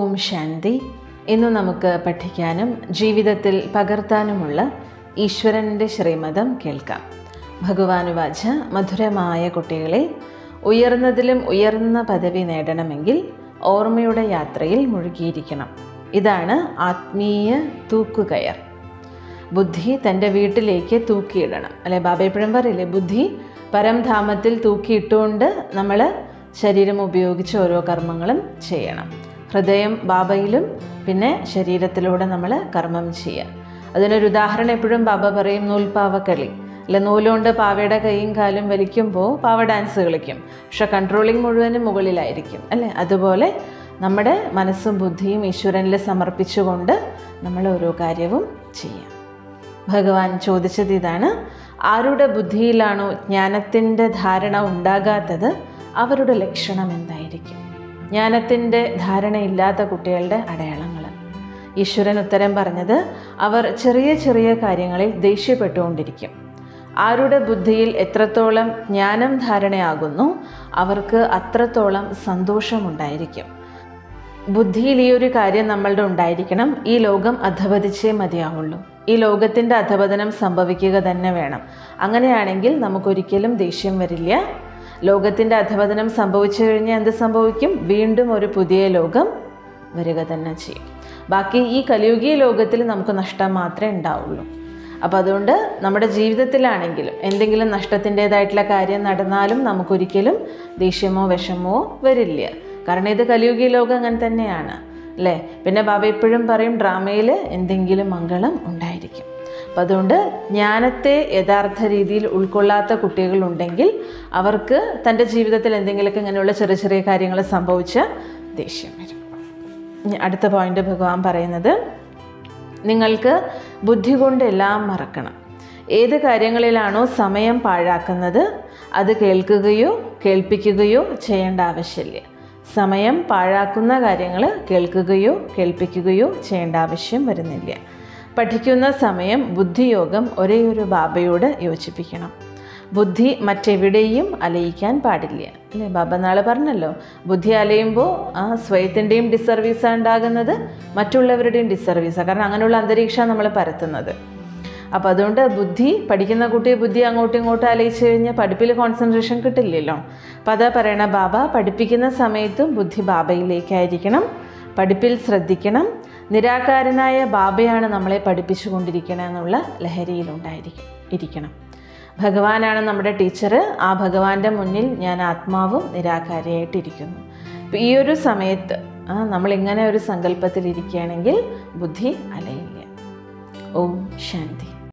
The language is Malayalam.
ഓം ശാന്തി ഇന്ന് നമുക്ക് പഠിക്കാനും ജീവിതത്തിൽ പകർത്താനുമുള്ള ഈശ്വരൻ്റെ ശ്രീമതം കേൾക്കാം ഭഗവാനുവാച മധുരമായ കുട്ടികളെ ഉയർന്നതിലും ഉയർന്ന പദവി നേടണമെങ്കിൽ ഓർമ്മയുടെ യാത്രയിൽ മുഴുകിയിരിക്കണം ഇതാണ് ആത്മീയ തൂക്കുകയർ ബുദ്ധി തൻ്റെ വീട്ടിലേക്ക് തൂക്കിയിടണം അല്ലെ ബാബ എപ്പോഴും പറയില്ലേ ബുദ്ധി പരംധാമത്തിൽ തൂക്കിയിട്ടുകൊണ്ട് നമ്മൾ ശരീരം ഉപയോഗിച്ച് ഓരോ കർമ്മങ്ങളും ചെയ്യണം ഹൃദയം ബാബയിലും പിന്നെ ശരീരത്തിലൂടെ നമ്മൾ കർമ്മം ചെയ്യുക അതിനൊരു ഉദാഹരണം എപ്പോഴും ബാബ പറയും നൂൽപ്പാവക്കളി അല്ല നൂലുകൊണ്ട് പാവയുടെ കൈയും കാലും വലിക്കുമ്പോൾ പാവ ഡാൻസ് കളിക്കും പക്ഷെ കൺട്രോളിങ് മുഴുവനും മുകളിലായിരിക്കും അല്ലേ അതുപോലെ നമ്മുടെ മനസ്സും ബുദ്ധിയും ഈശ്വരനിൽ സമർപ്പിച്ചുകൊണ്ട് നമ്മൾ ഓരോ കാര്യവും ചെയ്യാം ഭഗവാൻ ചോദിച്ചത് ഇതാണ് ആരുടെ ബുദ്ധിയിലാണോ ജ്ഞാനത്തിൻ്റെ ധാരണ ഉണ്ടാകാത്തത് അവരുടെ ലക്ഷണം എന്തായിരിക്കും ജ്ഞാനത്തിൻ്റെ ധാരണയില്ലാത്ത കുട്ടികളുടെ അടയാളങ്ങൾ ഈശ്വരൻ ഉത്തരം പറഞ്ഞത് അവർ ചെറിയ ചെറിയ കാര്യങ്ങളിൽ ദേഷ്യപ്പെട്ടുകൊണ്ടിരിക്കും ആരുടെ ബുദ്ധിയിൽ എത്രത്തോളം ജ്ഞാനം ധാരണയാകുന്നു അവർക്ക് അത്രത്തോളം സന്തോഷമുണ്ടായിരിക്കും ബുദ്ധിയിൽ ഈ ഒരു കാര്യം നമ്മളുടെ ഉണ്ടായിരിക്കണം ഈ ലോകം അധപതിച്ചേ മതിയാവുള്ളൂ ഈ ലോകത്തിൻ്റെ അധപതനം സംഭവിക്കുക തന്നെ വേണം അങ്ങനെയാണെങ്കിൽ നമുക്കൊരിക്കലും ദേഷ്യം വരില്ല ലോകത്തിൻ്റെ അധപതനം സംഭവിച്ചു കഴിഞ്ഞാൽ എന്ത് സംഭവിക്കും വീണ്ടും ഒരു പുതിയ ലോകം വരിക തന്നെ ചെയ്യും ബാക്കി ഈ കലിയുഗീയ ലോകത്തിൽ നമുക്ക് നഷ്ടം മാത്രമേ ഉണ്ടാവുള്ളൂ അപ്പോൾ അതുകൊണ്ട് നമ്മുടെ ജീവിതത്തിലാണെങ്കിലും എന്തെങ്കിലും നഷ്ടത്തിൻ്റേതായിട്ടുള്ള കാര്യം നടന്നാലും നമുക്കൊരിക്കലും ദേഷ്യമോ വിഷമോ വരില്ല കാരണം ഇത് കലിയുഗീയ ലോകം അങ്ങനെ തന്നെയാണ് അല്ലേ പിന്നെ ബാബ എപ്പോഴും പറയും ഡ്രാമയിൽ എന്തെങ്കിലും മംഗളം ഉണ്ടായിരിക്കും അപ്പം അതുകൊണ്ട് ജ്ഞാനത്തെ യഥാർത്ഥ രീതിയിൽ ഉൾക്കൊള്ളാത്ത കുട്ടികളുണ്ടെങ്കിൽ അവർക്ക് തൻ്റെ ജീവിതത്തിൽ എന്തെങ്കിലുമൊക്കെ ഇങ്ങനെയുള്ള ചെറിയ ചെറിയ കാര്യങ്ങൾ സംഭവിച്ച ദേഷ്യം വരും ഇനി അടുത്ത പോയിന്റ് ഭഗവാൻ പറയുന്നത് നിങ്ങൾക്ക് ബുദ്ധി കൊണ്ട് എല്ലാം മറക്കണം ഏത് കാര്യങ്ങളിലാണോ സമയം പാഴാക്കുന്നത് അത് കേൾക്കുകയോ കേൾപ്പിക്കുകയോ ചെയ്യേണ്ട ആവശ്യമില്ല സമയം പാഴാക്കുന്ന കാര്യങ്ങൾ കേൾക്കുകയോ കേൾപ്പിക്കുകയോ ചെയ്യേണ്ട ആവശ്യം വരുന്നില്ല പഠിക്കുന്ന സമയം ബുദ്ധിയോഗം ഒരേ ഒരു ബാബയോട് യോജിപ്പിക്കണം ബുദ്ധി മറ്റെവിടെയും അലയിക്കാൻ പാടില്ല അല്ലേ ബാബ നാളെ പറഞ്ഞല്ലോ ബുദ്ധി അലയുമ്പോൾ ആ സ്വയത്തിൻ്റെയും ഡിസർവീസാണ് ഉണ്ടാകുന്നത് മറ്റുള്ളവരുടെയും ഡിസർവീസാണ് കാരണം അങ്ങനെയുള്ള അന്തരീക്ഷമാണ് നമ്മൾ പരത്തുന്നത് അപ്പോൾ അതുകൊണ്ട് ബുദ്ധി പഠിക്കുന്ന കുട്ടി ബുദ്ധി അങ്ങോട്ടും ഇങ്ങോട്ടും അലയിച്ചു കഴിഞ്ഞാൽ പഠിപ്പിൽ കോൺസെൻട്രേഷൻ കിട്ടില്ലല്ലോ അപ്പോൾ അതാ പറയണ ബാബ പഠിപ്പിക്കുന്ന സമയത്തും ബുദ്ധി ബാബയിലേക്കായിരിക്കണം പഠിപ്പിൽ ശ്രദ്ധിക്കണം നിരാകാരനായ ബാബയാണ് നമ്മളെ പഠിപ്പിച്ചു കൊണ്ടിരിക്കണം എന്നുള്ള ലഹരിയിലുണ്ടായിരിക്കും ഇരിക്കണം ഭഗവാനാണ് നമ്മുടെ ടീച്ചർ ആ ഭഗവാന്റെ മുന്നിൽ ഞാൻ ആത്മാവും നിരാകാരിയായിട്ടിരിക്കുന്നു അപ്പോൾ ഈ ഒരു സമയത്ത് നമ്മളിങ്ങനെ ഒരു സങ്കല്പത്തിൽ ഇരിക്കുകയാണെങ്കിൽ ബുദ്ധി അലയില്ല ഓം ശാന്തി